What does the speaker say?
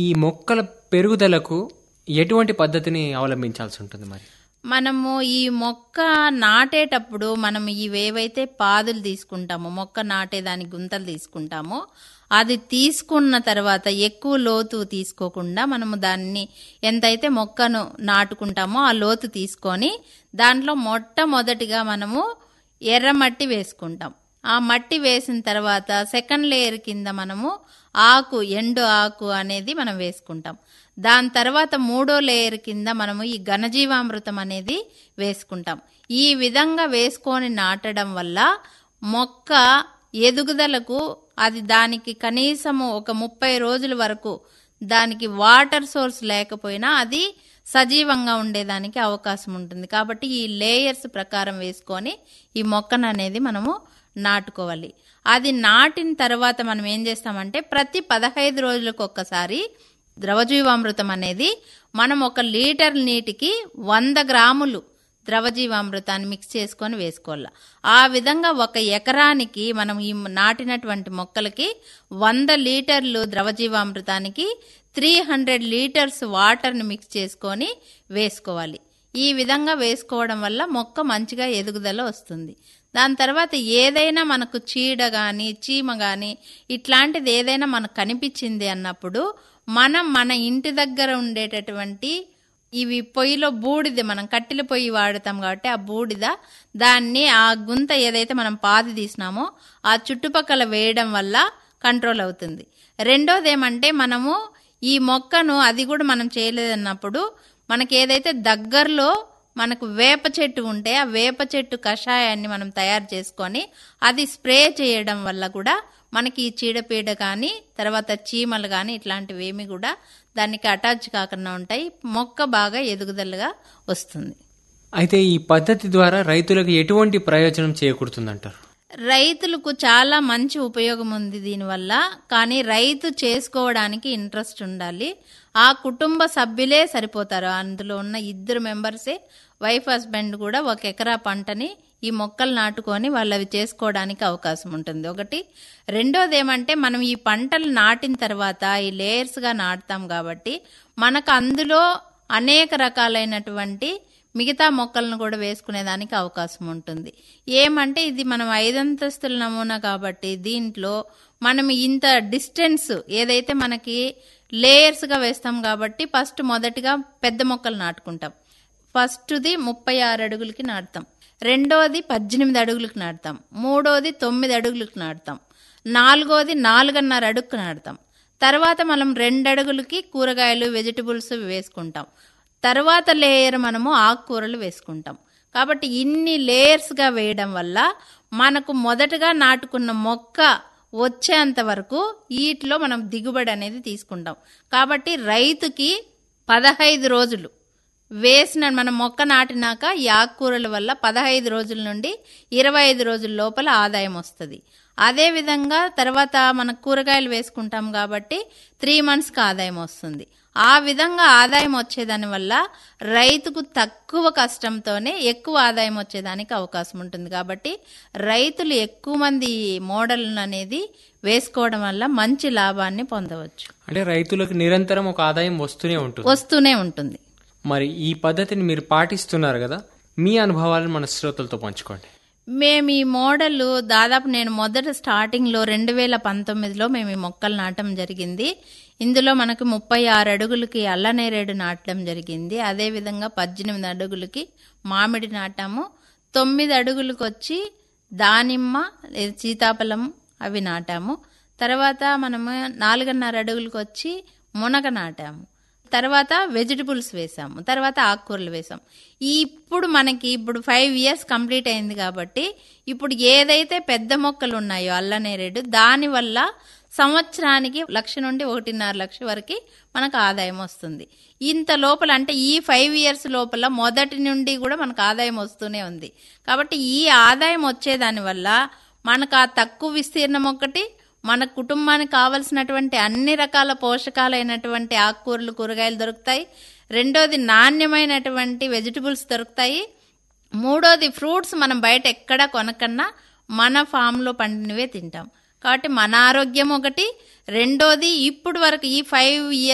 ఈ మొక్కల పెరుగుదలకు ఎటువంటి పద్ధతిని అవలంబించాల్సి ఉంటుంది మరి మనము ఈ మొక్క నాటేటప్పుడు మనం ఇవేవైతే పాదులు తీసుకుంటామో మొక్క నాటేదానికి గుంతలు తీసుకుంటామో అది తీసుకున్న తర్వాత ఎక్కువ లోతు తీసుకోకుండా మనము దాన్ని ఎంతైతే మొక్కను నాటుకుంటామో ఆ లోతు తీసుకొని దాంట్లో మొట్టమొదటిగా మనము ఎర్రమట్టి వేసుకుంటాం ఆ మట్టి వేసిన తర్వాత సెకండ్ లేయర్ కింద మనము ఆకు ఎండు ఆకు అనేది మనం వేసుకుంటాం దాని తర్వాత మూడో లేయర్ కింద మనము ఈ ఘనజీవామృతం అనేది వేసుకుంటాం ఈ విధంగా వేసుకొని నాటడం వల్ల మొక్క ఎదుగుదలకు అది దానికి కనీసము ఒక ముప్పై రోజుల వరకు దానికి వాటర్ సోర్స్ లేకపోయినా అది సజీవంగా ఉండేదానికి అవకాశం ఉంటుంది కాబట్టి ఈ లేయర్స్ ప్రకారం వేసుకొని ఈ మొక్కను అనేది మనము నాటుకోవాలి అది నాటిన తర్వాత మనం ఏం చేస్తామంటే ప్రతి పదహైదు రోజులకు ఒక్కసారి ద్రవజీవామృతం అనేది మనం ఒక లీటర్ నీటికి వంద గ్రాములు ద్రవజీవామృతాన్ని మిక్స్ చేసుకొని వేసుకోవాలి ఆ విధంగా ఒక ఎకరానికి మనం ఈ నాటినటువంటి మొక్కలకి వంద లీటర్లు ద్రవజీవామృతానికి త్రీ హండ్రెడ్ లీటర్స్ వాటర్ని మిక్స్ చేసుకొని వేసుకోవాలి ఈ విధంగా వేసుకోవడం వల్ల మొక్క మంచిగా ఎదుగుదల వస్తుంది దాని తర్వాత ఏదైనా మనకు చీడ గాని చీమ గాని ఇట్లాంటిది ఏదైనా మనకు కనిపించింది అన్నప్పుడు మనం మన ఇంటి దగ్గర ఉండేటటువంటి ఇవి పొయ్యిలో బూడిద మనం కట్టెల పొయ్యి వాడతాం కాబట్టి ఆ బూడిద దాన్ని ఆ గుంత ఏదైతే మనం పాది తీసినామో ఆ చుట్టుపక్కల వేయడం వల్ల కంట్రోల్ అవుతుంది రెండోది ఏమంటే మనము ఈ మొక్కను అది కూడా మనం చేయలేదన్నప్పుడు మనకి ఏదైతే దగ్గరలో మనకు వేప చెట్టు ఉంటే ఆ వేప చెట్టు కషాయాన్ని మనం తయారు చేసుకొని అది స్ప్రే చేయడం వల్ల కూడా మనకి ఈ చీడపీడ కానీ తర్వాత చీమలు కానీ ఇట్లాంటివి ఏమి కూడా దానికి అటాచ్ కాకుండా ఉంటాయి మొక్క బాగా ఎదుగుదలగా వస్తుంది అయితే ఈ పద్ధతి ద్వారా రైతులకు ఎటువంటి ప్రయోజనం చేకూరుతుందంటారు రైతులకు చాలా మంచి ఉపయోగం ఉంది దీనివల్ల కానీ రైతు చేసుకోవడానికి ఇంట్రెస్ట్ ఉండాలి ఆ కుటుంబ సభ్యులే సరిపోతారు అందులో ఉన్న ఇద్దరు మెంబర్సే వైఫ్ హస్బెండ్ కూడా ఒక ఎకరా పంటని ఈ మొక్కలు నాటుకొని వాళ్ళు అవి చేసుకోవడానికి అవకాశం ఉంటుంది ఒకటి రెండోది ఏమంటే మనం ఈ పంటలు నాటిన తర్వాత ఈ లేయర్స్గా నాటుతాం కాబట్టి మనకు అందులో అనేక రకాలైనటువంటి మిగతా మొక్కలను కూడా వేసుకునేదానికి అవకాశం ఉంటుంది ఏమంటే ఇది మనం ఐదంతస్తుల నమూనా కాబట్టి దీంట్లో మనం ఇంత డిస్టెన్స్ ఏదైతే మనకి లేయర్స్గా వేస్తాం కాబట్టి ఫస్ట్ మొదటిగా పెద్ద మొక్కలు నాటుకుంటాం ఫస్ట్ది ముప్పై ఆరు అడుగులకి నాటుతాం రెండోది పద్దెనిమిది అడుగులకు నాటుతాం మూడోది తొమ్మిది అడుగులకు నాటుతాం నాలుగోది నాలుగున్నర అడుగుకు నాటుతాం తర్వాత మనం రెండు అడుగులకి కూరగాయలు వెజిటబుల్స్ వేసుకుంటాం తర్వాత లేయర్ మనము ఆకుకూరలు వేసుకుంటాం కాబట్టి ఇన్ని లేయర్స్గా వేయడం వల్ల మనకు మొదటగా నాటుకున్న మొక్క వచ్చేంత వరకు వీటిలో మనం దిగుబడి అనేది తీసుకుంటాం కాబట్టి రైతుకి పదహైదు రోజులు వేసిన మనం మొక్క నాటినాక ఈ ఆకుకూరల వల్ల పదహైదు రోజుల నుండి ఇరవై ఐదు రోజుల లోపల ఆదాయం వస్తుంది అదేవిధంగా తర్వాత మన కూరగాయలు వేసుకుంటాం కాబట్టి త్రీ మంత్స్కి ఆదాయం వస్తుంది ఆ విధంగా ఆదాయం వచ్చేదాని వల్ల రైతుకు తక్కువ కష్టంతోనే ఎక్కువ ఆదాయం వచ్చేదానికి అవకాశం ఉంటుంది కాబట్టి రైతులు ఎక్కువ మంది మోడల్ అనేది వేసుకోవడం వల్ల మంచి లాభాన్ని పొందవచ్చు అంటే రైతులకు నిరంతరం ఒక ఆదాయం వస్తూనే ఉంటుంది వస్తూనే ఉంటుంది మరి ఈ పద్ధతిని మీరు పాటిస్తున్నారు కదా మీ అనుభవాలను మన శ్రోతలతో పంచుకోండి మేము ఈ మోడల్ దాదాపు నేను మొదట స్టార్టింగ్లో రెండు వేల పంతొమ్మిదిలో మేము ఈ మొక్కలు నాటడం జరిగింది ఇందులో మనకు ముప్పై ఆరు అడుగులకి అల్లనేరేడు నాటడం జరిగింది అదేవిధంగా పద్దెనిమిది అడుగులకి మామిడి నాటాము తొమ్మిది అడుగులకు వచ్చి దానిమ్మ లేదా సీతాఫలం అవి నాటాము తర్వాత మనము నాలుగున్నర అడుగులకు వచ్చి మునగ నాటాము తర్వాత వెజిటబుల్స్ వేసాము తర్వాత ఆకుకూరలు వేసాం ఇప్పుడు మనకి ఇప్పుడు ఫైవ్ ఇయర్స్ కంప్లీట్ అయింది కాబట్టి ఇప్పుడు ఏదైతే పెద్ద మొక్కలు ఉన్నాయో అల్లనేరేడు దానివల్ల సంవత్సరానికి లక్ష నుండి ఒకటిన్నర లక్ష వరకు మనకు ఆదాయం వస్తుంది ఇంత లోపల అంటే ఈ ఫైవ్ ఇయర్స్ లోపల మొదటి నుండి కూడా మనకు ఆదాయం వస్తూనే ఉంది కాబట్టి ఈ ఆదాయం వచ్చేదాని వల్ల మనకు ఆ తక్కువ విస్తీర్ణం ఒకటి మన కుటుంబానికి కావలసినటువంటి అన్ని రకాల పోషకాలైనటువంటి ఆకుకూరలు కూరగాయలు దొరుకుతాయి రెండోది నాణ్యమైనటువంటి వెజిటబుల్స్ దొరుకుతాయి మూడోది ఫ్రూట్స్ మనం బయట ఎక్కడా కొనకన్నా మన ఫామ్లో పండినవే తింటాం కాబట్టి మన ఆరోగ్యం ఒకటి రెండోది ఇప్పుడు వరకు ఈ ఫైవ్ ఇయర్స్